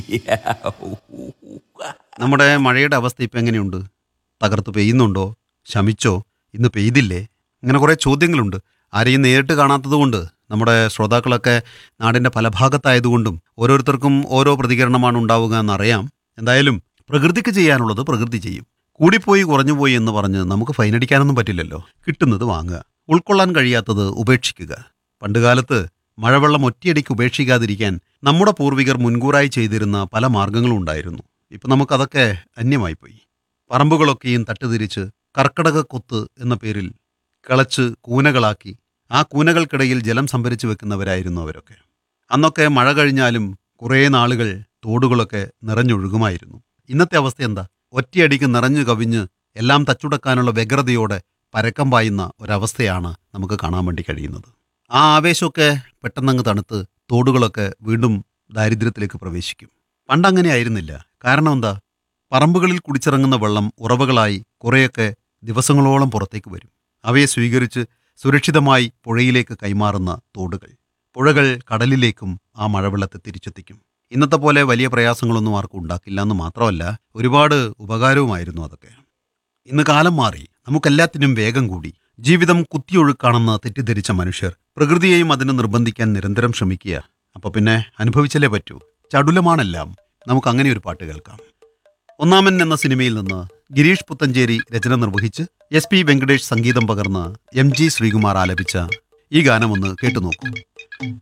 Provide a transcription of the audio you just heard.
നമ്മുടെ മഴയുടെ അവസ്ഥ ഇപ്പം എങ്ങനെയുണ്ട് തകർത്ത് പെയ്യുന്നുണ്ടോ ശമിച്ചോ ഇന്ന് പെയ്തില്ലേ ഇങ്ങനെ കുറേ ചോദ്യങ്ങളുണ്ട് ആരെയും നേരിട്ട് കാണാത്തതുകൊണ്ട് നമ്മുടെ ശ്രോതാക്കളൊക്കെ നാടിൻ്റെ പല ഭാഗത്തായതുകൊണ്ടും ഓരോരുത്തർക്കും ഓരോ പ്രതികരണമാണ് ഉണ്ടാവുക എന്നറിയാം എന്തായാലും പ്രകൃതിക്ക് ചെയ്യാനുള്ളത് പ്രകൃതി ചെയ്യും കൂടിപ്പോയി കുറഞ്ഞുപോയി എന്ന് പറഞ്ഞ് നമുക്ക് ഫൈനടിക്കാനൊന്നും പറ്റില്ലല്ലോ കിട്ടുന്നത് വാങ്ങുക ഉൾക്കൊള്ളാൻ കഴിയാത്തത് ഉപേക്ഷിക്കുക പണ്ടുകാലത്ത് മഴവെള്ളം ഒറ്റയടിക്ക് ഉപേക്ഷിക്കാതിരിക്കാൻ നമ്മുടെ പൂർവികർ മുൻകൂറായി ചെയ്തിരുന്ന പല മാർഗങ്ങളും ഉണ്ടായിരുന്നു ഇപ്പം നമുക്കതൊക്കെ അന്യമായിപ്പോയി പറമ്പുകളൊക്കെയും തട്ടുതിരിച്ച് കർക്കടക കൊത്ത് എന്ന പേരിൽ കിളച്ച് കൂനകളാക്കി ആ കൂനകൾക്കിടയിൽ ജലം സംഭരിച്ചു വെക്കുന്നവരായിരുന്നു അവരൊക്കെ അന്നൊക്കെ മഴ കഴിഞ്ഞാലും കുറേ നാളുകൾ തോടുകളൊക്കെ നിറഞ്ഞൊഴുകുമായിരുന്നു ഇന്നത്തെ അവസ്ഥ എന്താ ഒറ്റയടിക്ക് നിറഞ്ഞു കവിഞ്ഞ് എല്ലാം തച്ചുടക്കാനുള്ള വ്യഗ്രതയോടെ പരക്കം പായുന്ന ഒരവസ്ഥയാണ് നമുക്ക് കാണാൻ വേണ്ടി കഴിയുന്നത് ആ ആവേശമൊക്കെ പെട്ടെന്നങ്ങ് തണുത്ത് തോടുകളൊക്കെ വീണ്ടും ദാരിദ്ര്യത്തിലേക്ക് പ്രവേശിക്കും പണ്ടങ്ങനെ ആയിരുന്നില്ല കാരണം എന്താ പറമ്പുകളിൽ കുടിച്ചിറങ്ങുന്ന വെള്ളം ഉറവകളായി കുറേയൊക്കെ ദിവസങ്ങളോളം പുറത്തേക്ക് വരും അവയെ സ്വീകരിച്ച് സുരക്ഷിതമായി പുഴയിലേക്ക് കൈമാറുന്ന തോടുകൾ പുഴകൾ കടലിലേക്കും ആ മഴവെള്ളത്തെ തിരിച്ചെത്തിക്കും ഇന്നത്തെ പോലെ വലിയ പ്രയാസങ്ങളൊന്നും ആർക്കും ഉണ്ടാക്കില്ല എന്ന് മാത്രമല്ല ഒരുപാട് ഉപകാരവുമായിരുന്നു അതൊക്കെ ഇന്ന് കാലം മാറി നമുക്കെല്ലാത്തിനും വേഗം കൂടി ജീവിതം കുത്തിയൊഴുക്കാണെന്ന് തെറ്റിദ്ധരിച്ച മനുഷ്യർ പ്രകൃതിയെയും അതിന് നിർബന്ധിക്കാൻ നിരന്തരം ശ്രമിക്കുക അപ്പൊ പിന്നെ അനുഭവിച്ചല്ലേ പറ്റൂ ചടുലമാണെല്ലാം നമുക്ക് അങ്ങനെ ഒരു പാട്ട് കേൾക്കാം ഒന്നാമൻ എന്ന സിനിമയിൽ നിന്ന് ഗിരീഷ് പുത്തഞ്ചേരി രചന നിർവഹിച്ച് എസ് പി വെങ്കടേഷ് സംഗീതം പകർന്ന് എം ജി ശ്രീകുമാർ ആലപിച്ച ഈ ഗാനം ഒന്ന് കേട്ടുനോക്കൂ